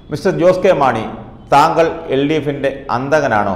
mister Jose K Mani താങ്കൾ L D എഫിൻ്റെ അന്തകനാണോ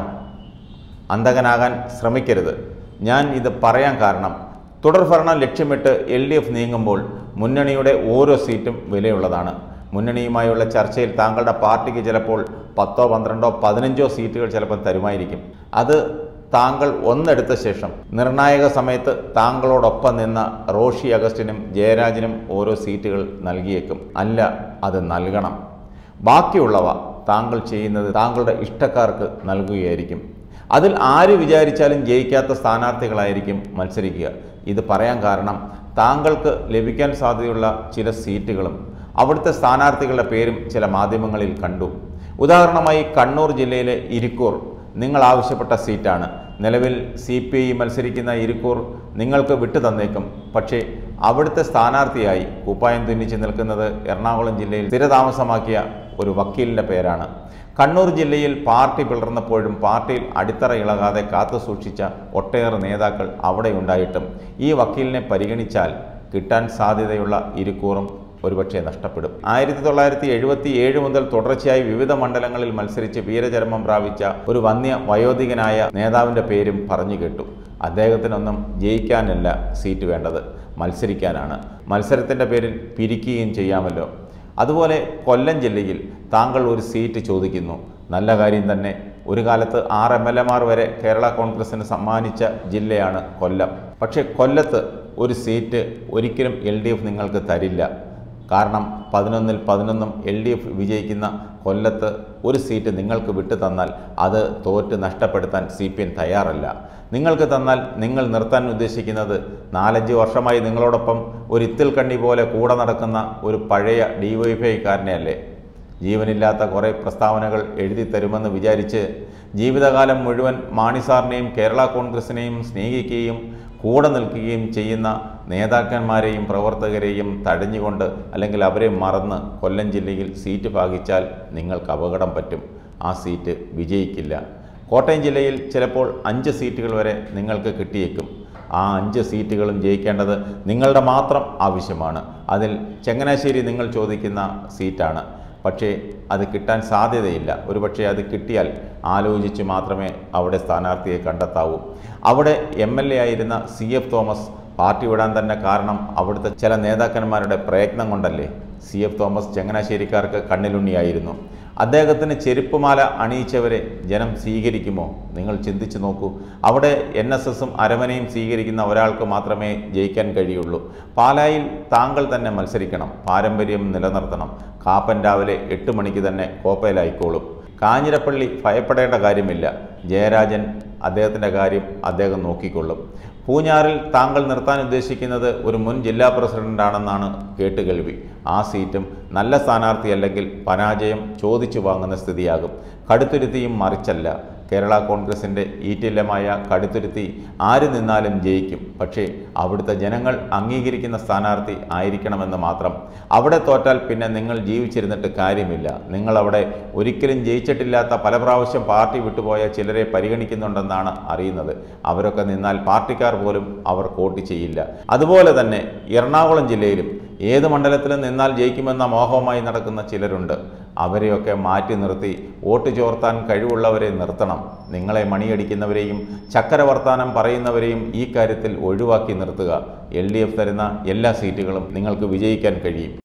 അന്തകനാകാൻ ശ്രമിക്കരുത് ഞാൻ ഇത് പറയാൻ കാരണം തുടർഭരണം ലക്ഷ്യമിട്ട് എൽ ഡി എഫ് നീങ്ങുമ്പോൾ മുന്നണിയുടെ ഓരോ സീറ്റും വിലയുള്ളതാണ് മുന്നണിയുമായുള്ള ചർച്ചയിൽ താങ്കളുടെ പാർട്ടിക്ക് ചിലപ്പോൾ പത്തോ പന്ത്രണ്ടോ പതിനഞ്ചോ സീറ്റുകൾ ചിലപ്പോൾ തരുമായിരിക്കും അത് താങ്കൾ ഒന്നെടുത്ത ശേഷം നിർണായക സമയത്ത് താങ്കളോടൊപ്പം നിന്ന റോഷി അഗസ്റ്റിനും ജയരാജനും ഓരോ സീറ്റുകൾ നൽകിയേക്കും അല്ല അത് നൽകണം ബാക്കിയുള്ളവ താങ്കൾ ചെയ്യുന്നത് താങ്കളുടെ ഇഷ്ടക്കാർക്ക് നൽകുകയായിരിക്കും അതിൽ ആര് വിചാരിച്ചാലും ജയിക്കാത്ത സ്ഥാനാർത്ഥികളായിരിക്കും മത്സരിക്കുക ഇത് പറയാൻ കാരണം താങ്കൾക്ക് ലഭിക്കാൻ സാധ്യതയുള്ള ചില സീറ്റുകളും അവിടുത്തെ സ്ഥാനാർത്ഥികളുടെ പേരും ചില മാധ്യമങ്ങളിൽ കണ്ടു ഉദാഹരണമായി കണ്ണൂർ ജില്ലയിലെ ഇരിക്കൂർ നിങ്ങൾ ആവശ്യപ്പെട്ട സീറ്റാണ് നിലവിൽ സി പി ഐ മത്സരിക്കുന്ന ഇരിക്കൂർ നിങ്ങൾക്ക് വിട്ടു തന്നേക്കും പക്ഷേ അവിടുത്തെ സ്ഥാനാർത്ഥിയായി കുപ്പായം തുന്നിച്ച് നിൽക്കുന്നത് എറണാകുളം ജില്ലയിൽ സ്ഥിരതാമസമാക്കിയ ഒരു വക്കീലിൻ്റെ പേരാണ് കണ്ണൂർ ജില്ലയിൽ പാർട്ടി പിളർന്നപ്പോഴും പാർട്ടിയിൽ അടിത്തറ ഇളകാതെ കാത്തു സൂക്ഷിച്ച ഒട്ടേറെ നേതാക്കൾ അവിടെ ഉണ്ടായിട്ടും ഈ വക്കീലിനെ പരിഗണിച്ചാൽ കിട്ടാൻ സാധ്യതയുള്ള ഇരിക്കൂറും ഒരുപക്ഷെ നഷ്ടപ്പെടും ആയിരത്തി തൊള്ളായിരത്തി എഴുപത്തി ഏഴ് മുതൽ തുടർച്ചയായി വിവിധ മണ്ഡലങ്ങളിൽ മത്സരിച്ച് വീരചരമം പ്രാപിച്ച ഒരു വന്യ വയോധികനായ നേതാവിൻ്റെ പേരും പറഞ്ഞു കേട്ടു അദ്ദേഹത്തിനൊന്നും ജയിക്കാനല്ല സീറ്റ് വേണ്ടത് മത്സരിക്കാനാണ് മത്സരത്തിൻ്റെ പേരിൽ പിരിക്കുകയും ചെയ്യാമല്ലോ അതുപോലെ കൊല്ലം ജില്ലയിൽ താങ്കൾ ഒരു സീറ്റ് ചോദിക്കുന്നു നല്ല കാര്യം തന്നെ ഒരു കാലത്ത് ആറ് എം എൽ എമാർ വരെ കേരള കോൺഗ്രസിന് സമ്മാനിച്ച ജില്ലയാണ് കൊല്ലം പക്ഷേ കൊല്ലത്ത് ഒരു സീറ്റ് ഒരിക്കലും എൽ ഡി എഫ് നിങ്ങൾക്ക് തരില്ല കാരണം പതിനൊന്നിൽ പതിനൊന്നും എൽ ഡി എഫ് വിജയിക്കുന്ന കൊല്ലത്ത് ഒരു സീറ്റ് നിങ്ങൾക്ക് വിട്ടു തന്നാൽ അത് തോറ്റ് നഷ്ടപ്പെടുത്താൻ സി പി എം തയ്യാറല്ല നിങ്ങൾക്ക് തന്നാൽ നിങ്ങൾ നിർത്താൻ ഉദ്ദേശിക്കുന്നത് നാലഞ്ച് വർഷമായി നിങ്ങളോടൊപ്പം ഒരു ഇത്തിൽ കണ്ണി പോലെ കൂടെ നടക്കുന്ന ഒരു പഴയ ഡിവൈഫൈക്കാരനെ അല്ലേ ജീവനില്ലാത്ത കുറേ പ്രസ്താവനകൾ എഴുതി തരുമെന്ന് വിചാരിച്ച് ജീവിതകാലം മുഴുവൻ മാണിസാറിനെയും കേരള കോൺഗ്രസിനെയും സ്നേഹിക്കുകയും കൂടെ നിൽക്കുകയും ചെയ്യുന്ന നേതാക്കന്മാരെയും പ്രവർത്തകരെയും തടഞ്ഞുകൊണ്ട് അല്ലെങ്കിൽ അവരെ മറന്ന് കൊല്ലം ജില്ലയിൽ സീറ്റ് ഭാഗിച്ചാൽ നിങ്ങൾക്ക് അപകടം പറ്റും ആ സീറ്റ് വിജയിക്കില്ല കോട്ടയം ജില്ലയിൽ ചിലപ്പോൾ അഞ്ച് സീറ്റുകൾ വരെ നിങ്ങൾക്ക് കിട്ടിയേക്കും ആ അഞ്ച് സീറ്റുകളും ജയിക്കേണ്ടത് നിങ്ങളുടെ മാത്രം ആവശ്യമാണ് അതിൽ ചങ്ങനാശ്ശേരി നിങ്ങൾ ചോദിക്കുന്ന സീറ്റാണ് പക്ഷേ അത് കിട്ടാൻ സാധ്യതയില്ല ഒരുപക്ഷെ അത് കിട്ടിയാൽ ആലോചിച്ച് മാത്രമേ അവിടെ സ്ഥാനാർത്ഥിയെ കണ്ടെത്താവൂ അവിടെ എം എൽ എ ആയിരുന്ന സി എഫ് തോമസ് പാർട്ടി വിടാൻ തന്നെ കാരണം അവിടുത്തെ ചില നേതാക്കന്മാരുടെ പ്രയത്നം കൊണ്ടല്ലേ സി എഫ് തോമസ് ചങ്ങനാശ്ശേരിക്കാർക്ക് കണ്ണിലുണ്ണിയായിരുന്നു അദ്ദേഹത്തിന് ചെരുപ്പുമാല അണിയിച്ചവരെ ജനം സ്വീകരിക്കുമോ നിങ്ങൾ ചിന്തിച്ചു നോക്കൂ അവിടെ എൻ എസ് എസും അരമനയും സ്വീകരിക്കുന്ന ഒരാൾക്ക് മാത്രമേ ജയിക്കാൻ കഴിയുള്ളൂ പാലായിൽ താങ്കൾ തന്നെ മത്സരിക്കണം പാരമ്പര്യം നിലനിർത്തണം കാപ്പൻ രാവിലെ എട്ട് മണിക്ക് തന്നെ കോപ്പയിലായിക്കോളും കാഞ്ഞിരപ്പള്ളി ഭയപ്പെടേണ്ട കാര്യമില്ല ജയരാജൻ അദ്ദേഹത്തിൻ്റെ കാര്യം അദ്ദേഹം നോക്കിക്കൊള്ളും പൂഞ്ഞാറിൽ താങ്കൾ നിർത്താൻ ഉദ്ദേശിക്കുന്നത് ഒരു മുൻ ജില്ലാ പ്രസിഡന്റാണെന്നാണ് കേട്ടുകേൾവി ആ സീറ്റും നല്ല സ്ഥാനാർത്ഥിയല്ലെങ്കിൽ പരാജയം ചോദിച്ചു വാങ്ങുന്ന സ്ഥിതിയാകും കടുത്തുരുത്തിയും മറിച്ചല്ല കേരള കോൺഗ്രസിൻ്റെ ഈറ്റില്ലമായ കടുത്തുരുത്തി ആര് നിന്നാലും ജയിക്കും പക്ഷേ അവിടുത്തെ ജനങ്ങൾ അംഗീകരിക്കുന്ന സ്ഥാനാർത്ഥി ആയിരിക്കണമെന്ന് മാത്രം അവിടെ തോറ്റാൽ പിന്നെ നിങ്ങൾ ജീവിച്ചിരുന്നിട്ട് കാര്യമില്ല നിങ്ങളവിടെ ഒരിക്കലും ജയിച്ചിട്ടില്ലാത്ത പല പ്രാവശ്യം പാർട്ടി വിട്ടുപോയ ചിലരെ പരിഗണിക്കുന്നുണ്ടെന്നാണ് അറിയുന്നത് അവരൊക്കെ നിന്നാൽ പാർട്ടിക്കാർ പോലും അവർ വോട്ട് ചെയ്യില്ല അതുപോലെ തന്നെ എറണാകുളം ജില്ലയിലും ഏത് മണ്ഡലത്തിലും നിന്നാൽ ജയിക്കുമെന്ന മോഹവുമായി നടക്കുന്ന ചിലരുണ്ട് അവരെയൊക്കെ മാറ്റി നിർത്തി വോട്ട് ചോർത്താൻ കഴിവുള്ളവരെ നിർത്തണം നിങ്ങളെ മണിയടിക്കുന്നവരെയും ചക്കര വർത്താനം പറയുന്നവരെയും ഈ കാര്യത്തിൽ ഒഴിവാക്കി നിർത്തുക എൽ തരുന്ന എല്ലാ സീറ്റുകളും നിങ്ങൾക്ക് വിജയിക്കാൻ കഴിയും